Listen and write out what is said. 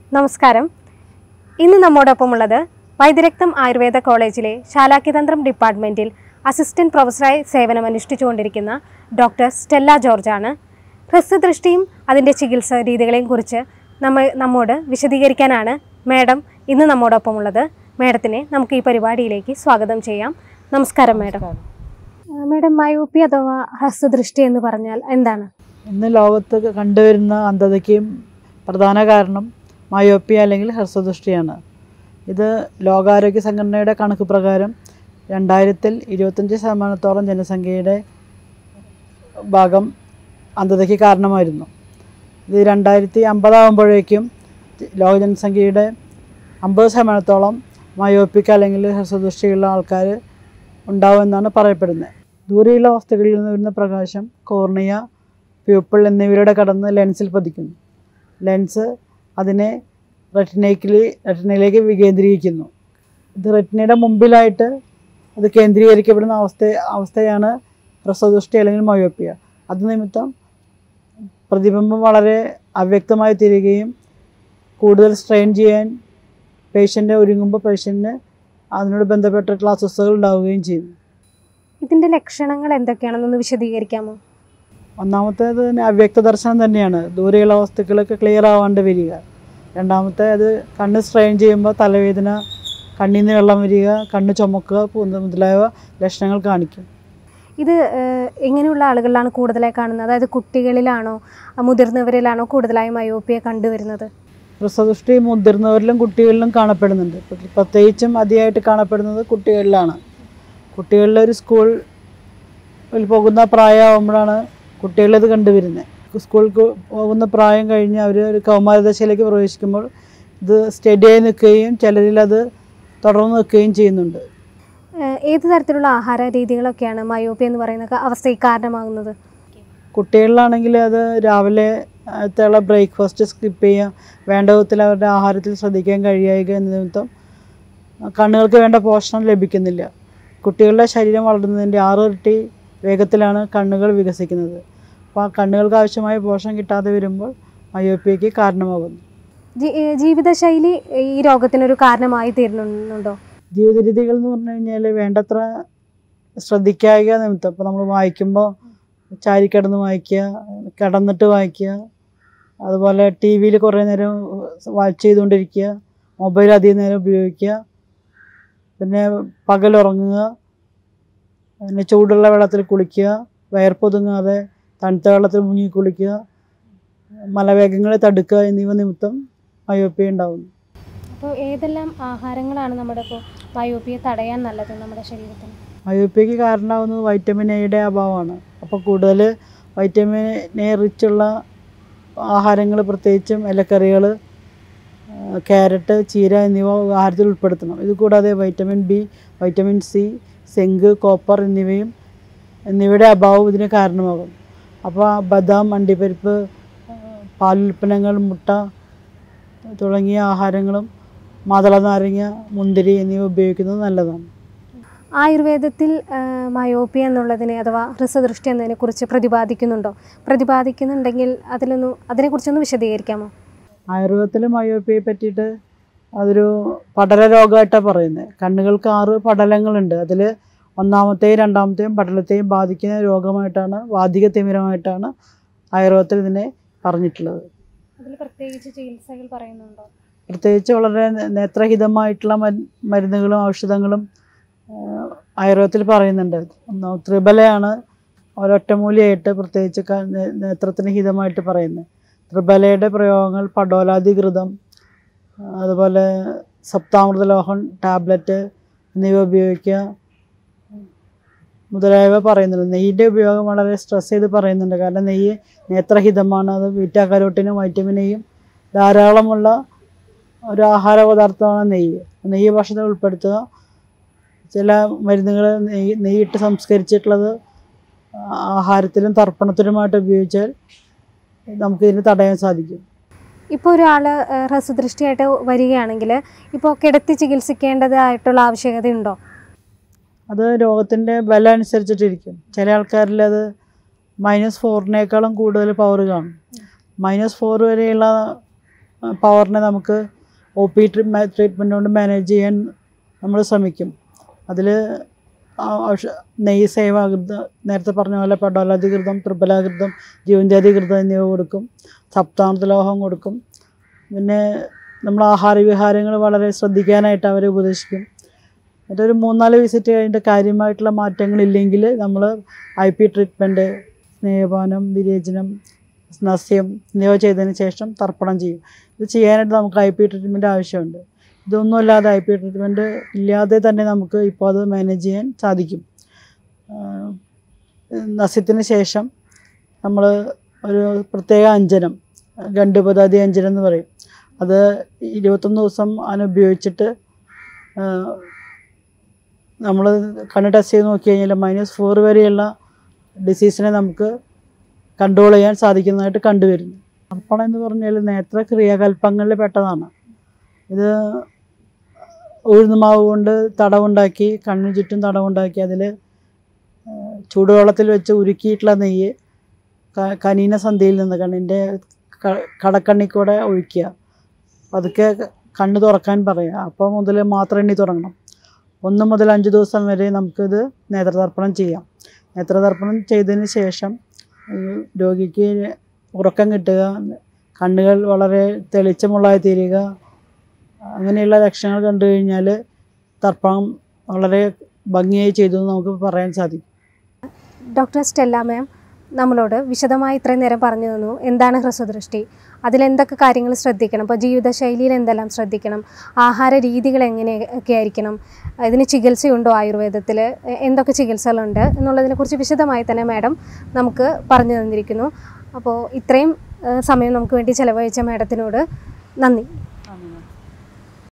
നമസ്കാരം ഇന്ന് നമ്മോടൊപ്പമുള്ളത് വൈദ്യരക്തം ആയുർവേദ കോളേജിലെ ശാലാക്യതന്ത്രം ഡിപ്പാർട്ട്മെൻറ്റിൽ അസിസ്റ്റന്റ് പ്രൊഫസറായി സേവനമനുഷ്ഠിച്ചുകൊണ്ടിരിക്കുന്ന ഡോക്ടർ സ്റ്റെല്ല ജോർജാണ് ഹ്രസ്വദൃഷ്ടിയും അതിൻ്റെ ചികിത്സാ രീതികളെയും കുറിച്ച് നമ്മ നമ്മോട് വിശദീകരിക്കാനാണ് മാഡം ഇന്ന് നമ്മോടൊപ്പമുള്ളത് മാഡത്തിനെ നമുക്ക് ഈ പരിപാടിയിലേക്ക് സ്വാഗതം ചെയ്യാം നമസ്കാരം മാഡം മാഡം മയോപ്പി അഥവാ ഹ്രസ്വദൃഷ്ടി എന്ന് പറഞ്ഞാൽ എന്താണ് ഇന്ന് ലോകത്ത് കണ്ടുവരുന്ന അന്ധതയ്ക്ക് പ്രധാന കാരണം മയോപ്പി അല്ലെങ്കിൽ ഹ്രസ്വദൃഷ്ടിയാണ് ഇത് ലോകാരോഗ്യ സംഘടനയുടെ കണക്ക് പ്രകാരം രണ്ടായിരത്തിൽ ഇരുപത്തഞ്ച് ശതമാനത്തോളം ജനസംഖ്യയുടെ ഭാഗം അന്ധതയ്ക്ക് കാരണമായിരുന്നു ഇത് രണ്ടായിരത്തി അമ്പതാകുമ്പോഴേക്കും ലോക ജനസംഖ്യയുടെ അമ്പത് ശതമാനത്തോളം മയോപ്പിക് അല്ലെങ്കിൽ ഹ്രസ്വദൃഷ്ടിയുള്ള ആൾക്കാർ ഉണ്ടാവുമെന്നാണ് പറയപ്പെടുന്നത് ദൂരെയുള്ള വസ്തുക്കളിൽ നിന്ന് വരുന്ന പ്രകാശം കോർണിയ പ്യൂപ്പിൾ എന്നിവയുടെ കടന്ന് ലെൻസിൽ പതിക്കുന്നു ലെൻസ് അതിനെ റെറ്റിനയ്ക്കിൽ റെറ്റിനയിലേക്ക് വികേന്ദ്രീകരിക്കുന്നു ഇത് റെറ്റിനയുടെ മുമ്പിലായിട്ട് അത് കേന്ദ്രീകരിക്കപ്പെടുന്ന അവസ്ഥ അവസ്ഥയാണ് ഹ്രസ്വദൃഷ്ടി അല്ലെങ്കിൽ മയോപ്പിയ അത് നിമിത്തം പ്രതിബിംബം വളരെ അവ്യക്തമായി തീരുകയും കൂടുതൽ സ്ട്രെയിൻ ചെയ്യാൻ പേഷ്യൻ്റ് ഒരുങ്ങുമ്പോൾ പേഷ്യൻറ്റിന് അതിനോട് ബന്ധപ്പെട്ടിട്ടുള്ള അസ്വസ്ഥതകൾ ഉണ്ടാവുകയും ചെയ്യുന്നു ഇതിൻ്റെ ലക്ഷണങ്ങൾ എന്തൊക്കെയാണെന്നൊന്ന് വിശദീകരിക്കാമോ ഒന്നാമത്തേത് തന്നെ അവ്യക്ത ദർശനം തന്നെയാണ് ദൂരെയുള്ള വസ്തുക്കളൊക്കെ ക്ലിയർ ആവാണ്ട് വരിക രണ്ടാമത്തെ അത് കണ്ണ് സ്ട്രെയിൻ ചെയ്യുമ്പോൾ തലവേദന കണ്ണിൽ നിന്ന് വെള്ളം വരിക കണ്ണ് ചുമക്കുക പൂന്ത മുതലായ ലക്ഷണങ്ങൾ കാണിക്കും ഇത് ഏഹ്, എങ്ങനെയുള്ള ആളുകളിലാണ് കൂടുതലായി കാണുന്നത് അതായത് കുട്ടികളിലാണോ മുതിർന്നവരിലാണോ കൂടുതലായി മയോപ്പിയ കണ്ടുവരുന്നത് ഹ്രസ്വദൃഷ്ടി മുതിർന്നവരിലും കുട്ടികളിലും കാണപ്പെടുന്നുണ്ട് പ്ര- പ്രത്യേകിച്ചും അതിയായിട്ട് കാണപ്പെടുന്നത് കുട്ടികളിലാണ് കുട്ടികളിലെ ഒരു സ്കൂളിൽ പോകുന്ന പ്രായമാകുമ്പോഴാണ് കുട്ടികളിത് കണ്ടുവരുന്നത് സ്കൂളിൽ കു- പോകുന്ന പ്രായം കഴിഞ്ഞ് അവർ ഒരു കൗമാരദശയിലേക്ക് പ്രവേശിക്കുമ്പോൾ ഇത് സ്റ്റഡിയായി നിൽക്കുകയും ചിലരിൽ അത് തുടർന്ന് നിൽക്കുകയും ചെയ്യുന്നുണ്ട് ഏഹ്, ഏത് തരത്തിലുള്ള ആഹാര രീതികളൊക്കെയാണ് മയോപ്പിയ എന്ന് പറയുന്ന ക- അവസ്ഥയ്ക്ക് കാരണമാകുന്നത് കുട്ടികളിലാണെങ്കിൽ അത് രാവിലെ ത്തുള്ള ബ്രേക്ക്ഫാസ്റ്റ് സ്കിപ്പ് ചെയ്യുക വേണ്ട വിധത്തിൽ അവരുടെ ആഹാരത്തിൽ ശ്രദ്ധിക്കാൻ കഴിയുക എന്ന നിമിത്തം കണ്ണുകൾക്ക് വേണ്ട പോഷണം ലഭിക്കുന്നില്ല കുട്ടികളുടെ ശരീരം വളരുന്നതിൻ്റെ ആറ് ഇരട്ടി വേഗത്തിലാണ് കണ്ണുകൾ വികസിക്കുന്നത് അപ്പോൾ ആ കണ്ണുകൾക്ക് ആവശ്യമായ പോഷണം കിട്ടാതെ വരുമ്പോൾ മയോപ്പിയയ്ക്ക് കാരണമാകുന്നു ജീ- ഏഹ്, ജീവിതശൈലി ഈ രോഗത്തിനൊരു കാരണമായി തീരുന്നുണ്ടോ ജീവിത രീതികൾ എന്ന് പറഞ്ഞു കഴിഞ്ഞാൽ വേണ്ടത്ര ശ്രദ്ധിക്കായിക നിമിത്തം ഇപ്പോൾ നമ്മൾ വായിക്കുമ്പോൾ ചാരിക്കിടന്ന് വായിക്കുക കിടന്നിട്ട് വായിക്കുക അതുപോലെ ടി വിയിൽ കുറേ നേരം വാച്ച് ചെയ്തുകൊണ്ടിരിക്കുക മൊബൈൽ അധികം നേരം ഉപയോഗിക്കുക പിന്നെ പകലുറങ്ങുക പിന്നെ ചൂടുള്ള വെള്ളത്തിൽ കുളിക്കുക വയർപ്പൊതുങ്ങാതെ തണുത്ത വെള്ളത്തിൽ മുങ്ങി കുളിക്കുക മലവേഗങ്ങളെ തടുക്കുക എന്നിവ നിമിത്തം മയോപ്പിയ ഉണ്ടാകുന്നു അപ്പോൾ ഏതെല്ലാം ആഹാരങ്ങളാണ് നമ്മുടെ ഇപ്പോൾ മയോപ്പിയ തടയാൻ നല്ലത് നമ്മുടെ ശരീരത്തിന് മയോപ്പിയക്ക് കാരണമാകുന്നത് വൈറ്റമിൻ എയുടെ അഭാവമാണ് അപ്പോൾ കൂടുതൽ വൈറ്റമിൻ എ റിച്ചുള്ള ആഹാരങ്ങൾ പ്രത്യേകിച്ചും ഇലക്കറികൾ ക്യാരറ്റ് ചീര എന്നിവ ആഹാരത്തിൽ ഉൾപ്പെടുത്തണം ഇത് കൂടാതെ vitamin B vitamin C zinc copper എന്നിവയും എന്നിവയുടെ അഭാവം ഇതിന് കാരണമാകും അപ്പോൾ ബദാം അണ്ടിപ്പരിപ്പ് പാലുൽപ്പന്നങ്ങൾ മുട്ട തുടങ്ങിയ ആഹാരങ്ങളും മാതള നാരങ്ങ മുന്തിരി എന്നിവ ഉപയോഗിക്കുന്നത് നല്ലതാണ് ആയുർവേദത്തിൽ ഏഹ്, മയോപ്പിയ എന്നുള്ളതിനെ അഥവാ ഹ്രസ്വദൃഷ്ടി എന്നതിനെ കുറിച്ച് പ്രതിപാദിക്കുന്നുണ്ടോ പ്രതിപാദിക്കുന്നുണ്ടെങ്കിൽ അതിലൊന്ന് അതിനെക്കുറിച്ചൊന്ന് വിശദീകരിക്കാമോ ആയുർവേദത്തിൽ മയോപ്പിയെ പറ്റിയിട്ട് അതൊരു പടല രോഗമായിട്ടാണ് പറയുന്നത് കണ്ണുകൾക്ക് ആറ് പടലങ്ങളുണ്ട് അതിൽ ഒന്നാമത്തെയും രണ്ടാമത്തെയും പടലത്തെയും ബാധിക്കുന്ന രോഗമായിട്ടാണ് വാതിക തിമിരമായിട്ടാണ് ആയുർവേദത്തിൽ ഇതിനെ പറഞ്ഞിട്ടുള്ളത് അതിൽ പ്രത്യേകിച്ച് ചികിത്സകൾ പറയുന്നുണ്ടോ പ്രത്യേകിച്ച് വളരെ നേ- നേത്രഹിതമായിട്ടുള്ള മരു- മരുന്നുകളും ഔഷധങ്ങളും ആഹ്, ആയുർവേദത്തിൽ പറയുന്നുണ്ട് ഒന്ന് ത്രിബലയാണ് ഒരൊറ്റമൂലിയായിട്ട് പ്രത്യേകിച്ച് ക- നേ- നേത്രത്തിന് ഹിതമായിട്ട് പറയുന്നത് ത്രിബലയുടെ പ്രയോഗങ്ങൾ പടോലാധികൃതം അതുപോലെ സപ്താമൃതലോഹൻ ടാബ്ലറ്റ് എന്നിവ ഉപയോഗിക്കുക മുതലായവ പറയുന്നുണ്ട് നെയ്യിൻ്റെ ഉപയോഗം വളരെ സ്ട്രെസ് ചെയ്ത് പറയുന്നുണ്ട് കാരണം നെയ്യ് നേത്രഹിതമാണ് അത് ബീറ്റാ കരോട്ടിനും വൈറ്റമിൻ എയും ധാരാളമുള്ള ഒരു ആഹാര പദാർത്ഥമാണ് നെയ്യ് നെയ്യ് ഭക്ഷണത്തിൽ ഉൾപ്പെടുത്തുക ചില മരുന്നുകൾ നെയ്യ് നെയ്യിട്ട് സംസ്കരിച്ചിട്ടുള്ളത് ആഹാരത്തിലും തർപ്പണത്തിലുമായിട്ട് ഉപയോഗിച്ചാൽ നമുക്കിതിന് തടയാൻ സാധിക്കും ഇപ്പോൾ ഒരാൾ ഹ്രസ്വദൃഷ്ടിയായിട്ട് വരികയാണെങ്കിൽ ഇപ്പോൾ കിടത്തി ചികിത്സിക്കേണ്ടതായിട്ടുള്ള ആവശ്യകതയുണ്ടോ അത് രോഗത്തിൻ്റെ ബലം അനുസരിച്ചിട്ടിരിക്കും ചില ആൾക്കാരിൽ അത് മൈനസ് ഫോറിനേക്കാളും കൂടുതൽ പവർ കാണും മൈനസ് ഫോർ വരെയുള്ള പവറിനെ നമുക്ക് ഒ പി ട്രീറ്റ്മെൻറ്റ് കൊണ്ട് മാനേജ് ചെയ്യാൻ നമ്മൾ ശ്രമിക്കും അതിൽ നെയ്യ് സേവാകൃതം നേരത്തെ പറഞ്ഞ പോലെ പടോലാധികൃതം ത്രിബലാകൃതം ജീവൻജാതികൃതം എന്നിവ കൊടുക്കും സപ്താന്തലോഹം കൊടുക്കും പിന്നെ നമ്മൾ ആഹാര വിഹാരങ്ങൾ വളരെ ശ്രദ്ധിക്കാനായിട്ട് അവരെ ഉപദേശിക്കും എന്നിട്ടൊരു മൂന്നാല് വിസിറ്റ് കഴിഞ്ഞിട്ട് കാര്യമായിട്ടുള്ള മാറ്റങ്ങളില്ലെങ്കിൽ നമ്മൾ ഐ പി ട്രീറ്റ്മെൻറ്റ് സ്നേഹപാനം വിരേചനം നസ്യം എന്നിവ ചെയ്തതിന് ശേഷം തർപ്പണം ചെയ്യും ഇത് ചെയ്യാനായിട്ട് നമുക്ക് ഐ പി ട്രീറ്റ്മെൻറ്റ് ആവശ്യമുണ്ട് ഇതൊന്നും ഇല്ലാതെ ഐ പി ട്രീറ്റ്മെൻറ്റ് ഇല്ലാതെ തന്നെ നമുക്ക് ഇപ്പോൾ അത് മാനേജ് ചെയ്യാൻ സാധിക്കും ആഹ് നസ്യത്തിന് ശേഷം നമ്മൾ ഒരു പ്രത്യേക അഞ്ജനം ഗണ്ഡുപതാതി അഞ്ജനം എന്ന് പറയും അത് ഇരുപത്തൊന്ന് ദിവസം അതിന് ഉപയോഗിച്ചിട്ട് നമ്മൾ കണ്ണ് ടെസ്റ്റ് ചെയ്ത് നോക്കി കഴിഞ്ഞാൽ മൈനസ് ഫോർ വരെയുള്ള ഡിസീസിനെ നമുക്ക് കൺട്രോൾ ചെയ്യാൻ സാധിക്കുന്നതായിട്ട് കണ്ടുവരുന്നു അർപ്പണം എന്ന് പറഞ്ഞാൽ നേത്ര ക്രിയാകൽപ്പങ്ങളിൽ പെട്ടതാണ് ഇത് ഉഴുന്നുമാവ് കൊണ്ട് തടവുണ്ടാക്കി കണ്ണിന് ചുറ്റും തടവുണ്ടാക്കി അതിൽ ചൂടുവെള്ളത്തിൽ വെച്ച് ഉരുക്കിയിട്ടുള്ള നെയ്യ് ക- കനീന സന്ധിയിൽ നിന്ന് കണ്ണിൻ്റെ ക- കടക്കണ്ണി കൂടെ ഒഴിക്കുക പതുക്കെ കണ്ണ് തുറക്കാൻ പറയുക അപ്പോൾ മുതൽ മാത്രം എണ്ണി തുടങ്ങണം ഒന്ന് മുതൽ അഞ്ച് ദിവസം വരെ നമുക്കിത് നേത്രതർപ്പണം ചെയ്യാം നേത്രതർപ്പണം ചെയ്തതിന് ശേഷം ഈ രോഗിക്ക് ഉറക്കം കിട്ടുക കണ്ണുകൾ വളരെ തെളിച്ചമുള്ളതായി തീരുക അങ്ങനെയുള്ള ലക്ഷണങ്ങൾ കണ്ടു കഴിഞ്ഞാൽ തർപ്പണം വളരെ ഭംഗിയായി ചെയ്തു എന്ന് നമുക്ക് പറയാൻ സാധിക്കും ഡോക്ടർ സ്റ്റെല്ല മാം നമ്മളോട് വിശദമായി ഇത്രയും നേരം പറഞ്ഞു തന്നു എന്താണ് ഹ്രസ്വദൃഷ്ടി അതിലെന്തൊക്കെ കാര്യങ്ങൾ ശ്രദ്ധിക്കണം ഇപ്പോൾ ജീവിതശൈലിയിൽ എന്തെല്ലാം ശ്രദ്ധിക്കണം ആഹാര രീതികൾ എങ്ങനെയൊക്കെ ആയിരിക്കണം ഇതിന് ചികിത്സയുണ്ടോ ആയുർവേദത്തിൽ എന്തൊക്കെ ചികിത്സകളുണ്ട് എന്നുള്ളതിനെക്കുറിച്ച് വിശദമായി തന്നെ മാഡം നമുക്ക് പറഞ്ഞു തന്നിരിക്കുന്നു അപ്പോൾ ഇത്രയും ഏഹ്, സമയം നമുക്ക് വേണ്ടി ചിലവഴിച്ച മാഡത്തിനോട് നന്ദി